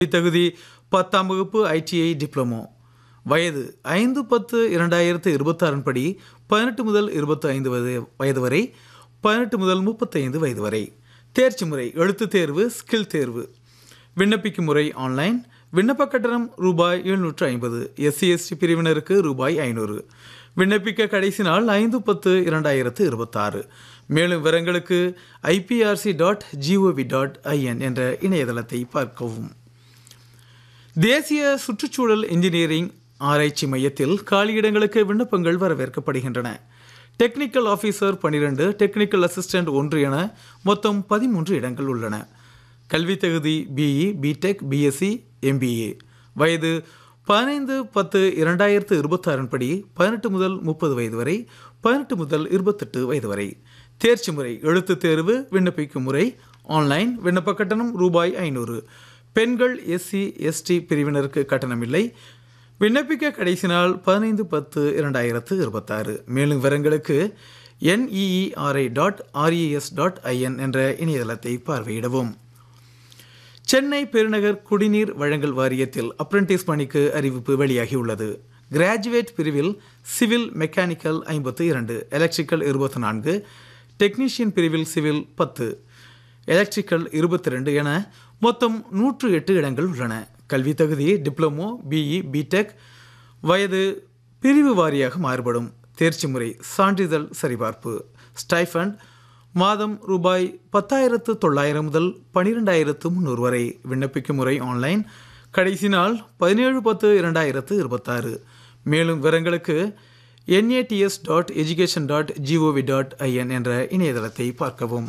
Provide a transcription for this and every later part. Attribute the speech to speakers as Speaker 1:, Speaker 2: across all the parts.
Speaker 1: தகுதி பத்தாம் வகுப்பு ஐடிஐ டிப்ளமோ வயது ஐந்து பத்து இரண்டாயிரத்து இருபத்தாறின் படி பதினெட்டு முதல் இருபத்தி ஐந்து வயது வயது வரை பதினெட்டு முதல் முப்பத்தைந்து வயது வரை தேர்ச்சி முறை எழுத்துத் தேர்வு ஸ்கில் தேர்வு விண்ணப்பிக்கும் முறை ஆன்லைன் விண்ணப்ப கட்டணம் ரூபாய் எழுநூற்று ஐம்பது எஸ்சி எஸ்டி பிரிவினருக்கு ரூபாய் ஐநூறு விண்ணப்பிக்க கடைசி நாள் ஐந்து பத்து இரண்டாயிரத்து இருபத்தாறு மேலும் விவரங்களுக்கு IPRC dot gov dot in என்ற இணையதளத்தை பார்க்கவும் தேசிய சுற்றுச்சூழல் இன்ஜினியரிங் ஆராய்ச்சி மையத்தில் காலியிடங்களுக்கு விண்ணப்பங்கள் வரவேற்கப்படுகின்றன டெக்னிக்கல் ஆஃபீஸர் பனிரெண்டு டெக்னிக்கல் அசிஸ்டன்ட் ஒன்று என மொத்தம் பதிமூன்று இடங்கள் உள்ளன கல்வி தகுதி பிஇ பிடெக் பிஎஸ்சி எம்பிஏ வயது பதினைந்து பத்து இரண்டாயிரத்து இருபத்தாறின் படி பதினெட்டு முதல் முப்பது வயது வரை பதினெட்டு முதல் இருபத்தெட்டு வயது வரை தேர்ச்சி முறை எழுத்துத் தேர்வு விண்ணப்பிக்கும் முறை ஆன்லைன் விண்ணப்ப கட்டணம் ரூபாய் ஐநூறு பெண்கள் எஸ்சி எஸ்டி பிரிவினருக்கு கட்டணமில்லை விண்ணப்பிக்க கடைசி நாள் பதினைந்து பத்து இரண்டாயிரத்து இருபத்தாறு மேலும் விவரங்களுக்கு NEERI dot res dot in என்ற இணையதளத்தை பார்வையிடவும் சென்னை பெருநகர் குடிநீர் வழங்கல் வாரியத்தில் அப்ரெண்டிஸ் பணிக்கு அறிவிப்பு வெளியாகியுள்ளது கிராஜுவேட் பிரிவில் சிவில் மெக்கானிக்கல் ஐம்பத்து இரண்டு எலக்ட்ரிக்கல் இருபத்தி நான்கு டெக்னீஷியன் பிரிவில் சிவில் பத்து எலக்ட்ரிக்கல் இருபத்தி ரெண்டு என மொத்தம் நூற்று எட்டு இடங்கள் உள்ளன கல்வி தகுதி டிப்ளமோ பிஇ பிடெக் வயது பிரிவு வாரியாக மாறுபடும் தேர்ச்சி முறை சான்றிதழ் சரிபார்ப்பு ஸ்டைஃபண்ட் மாதம் ரூபாய் பத்தாயிரத்து தொள்ளாயிரம் முதல் பனிரெண்டாயிரத்து முந்நூறு வரை விண்ணப்பிக்கும் முறை ஆன்லைன் கடைசி நாள் பதினேழு பத்து இரண்டாயிரத்து இருபத்தாறு மேலும் விவரங்களுக்கு NATS dot education dot gov dot in என்ற இணையதளத்தை பார்க்கவும்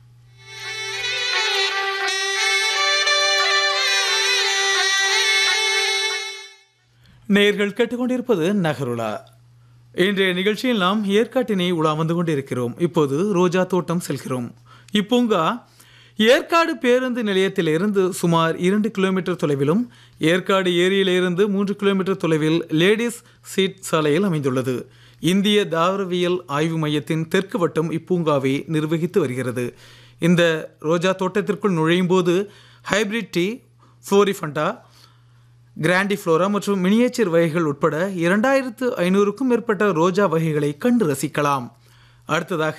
Speaker 1: நேர்கள் கேட்டுக்கொண்டிருப்பது நகருலா இன்றைய நிகழ்ச்சியில் நாம் ஏற்காட்டினை உலா வந்து கொண்டிருக்கிறோம் இப்போது ரோஜா தோட்டம் செல்கிறோம் இப்பூங்கா ஏற்காடு பேருந்து நிலையத்திலிருந்து சுமார் இரண்டு கிலோமீட்டர் தொலைவிலும் ஏற்காடு ஏரியிலிருந்து மூன்று கிலோமீட்டர் தொலைவில் லேடிஸ் சீட் சாலையில் அமைந்துள்ளது இந்திய தாவரவியல் ஆய்வு மையத்தின் தெற்கு வட்டம் இப்பூங்காவை நிர்வகித்து வருகிறது இந்த ரோஜா தோட்டத்திற்குள் நுழையும் போது ஹைபிரிட் டீ ஃப்ளோரிஃபண்டா கிராண்டிஃப்ளோரா மற்றும் மினியேச்சர் வகைகள் உட்பட இரண்டாயிரத்து ஐநூறுக்கும் மேற்பட்ட ரோஜா வகைகளை கண்டு ரசிக்கலாம் அடுத்ததாக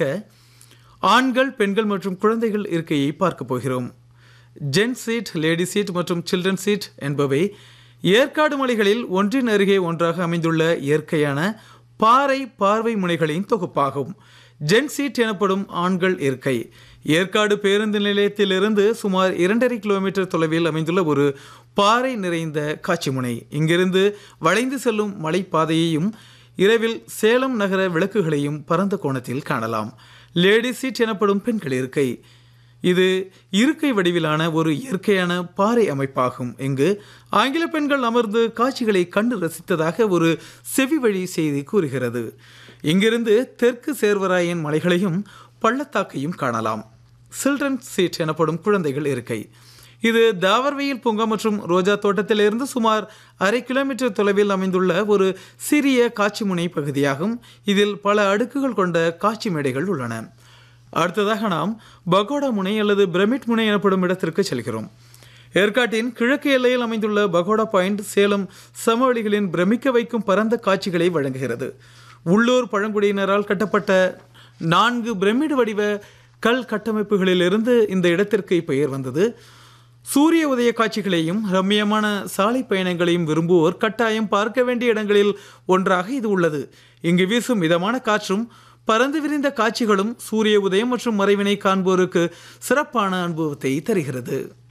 Speaker 1: ஆண்கள் பெண்கள் மற்றும் குழந்தைகள் இருக்கையை பார்க்க போகிறோம் ஜென்ட் சீட் லேடி சீட் மற்றும் சில்ட்ரன் சீட் என்பவை ஏற்காடு மலைகளில் ஒன்றின் அருகே ஒன்றாக அமைந்துள்ள இயற்கையான பாறை பார்வை முனைகளின் தொகுப்பாகும் ஜென் சீட் எனப்படும் ஆண்கள் இருக்கை ஏற்காடு பேருந்து நிலையத்திலிருந்து சுமார் இரண்டரை கிலோமீட்டர் தொலைவில் அமைந்துள்ள ஒரு பாறை நிறைந்த காட்சி முனை இங்கிருந்து வளைந்து செல்லும் மலைப்பாதையையும் இரவில் சேலம் நகர விளக்குகளையும் பரந்த கோணத்தில் காணலாம் லேடி சீட் எனப்படும் பெண்கள் இருக்கை இது இருக்கை வடிவிலான ஒரு இயற்கையான பாறை அமைப்பாகும் இங்கு ஆங்கில பெண்கள் அமர்ந்து காட்சிகளை கண்டு ரசித்ததாக ஒரு செவி வழி செய்தி கூறுகிறது இங்கிருந்து தெற்கு சேர்வராயன் மலைகளையும் பள்ளத்தாக்கையும் காணலாம் சில்ட்ரன் சீட் எனப்படும் குழந்தைகள் இருக்கை இது தாவர்வெயில் பூங்கா மற்றும் ரோஜா தோட்டத்திலிருந்து சுமார் அரை கிலோமீட்டர் தொலைவில் அமைந்துள்ள ஒரு சிறிய காட்சி முனை பகுதியாகும் இதில் பல அடுக்குகள் கொண்ட காட்சி மேடைகள் உள்ளன அடுத்ததாக நாம் பகோடா முனை அல்லது பிரமிட் முனை எனப்படும் இடத்திற்கு செல்கிறோம் ஏற்காட்டின் கிழக்கு எல்லையில் அமைந்துள்ள பகோடா பாயிண்ட் சேலம் சமவெளிகளின் பிரமிக்க வைக்கும் பரந்த காட்சிகளை வழங்குகிறது உள்ளூர் பழங்குடியினரால் கட்டப்பட்ட நான்கு பிரமிடு வடிவ கல் கட்டமைப்புகளிலிருந்து இந்த இடத்திற்கு பெயர் வந்தது சூரிய உதய காட்சிகளையும் ரம்மியமான சாலை பயணங்களையும் விரும்புவோர் கட்டாயம் பார்க்க வேண்டிய இடங்களில் ஒன்றாக இது உள்ளது இங்கு வீசும் மிதமான காற்றும் பறந்து விரிந்த காட்சிகளும் சூரிய உதயம் மற்றும் மறைவினை காண்போருக்கு சிறப்பான அனுபவத்தை தருகிறது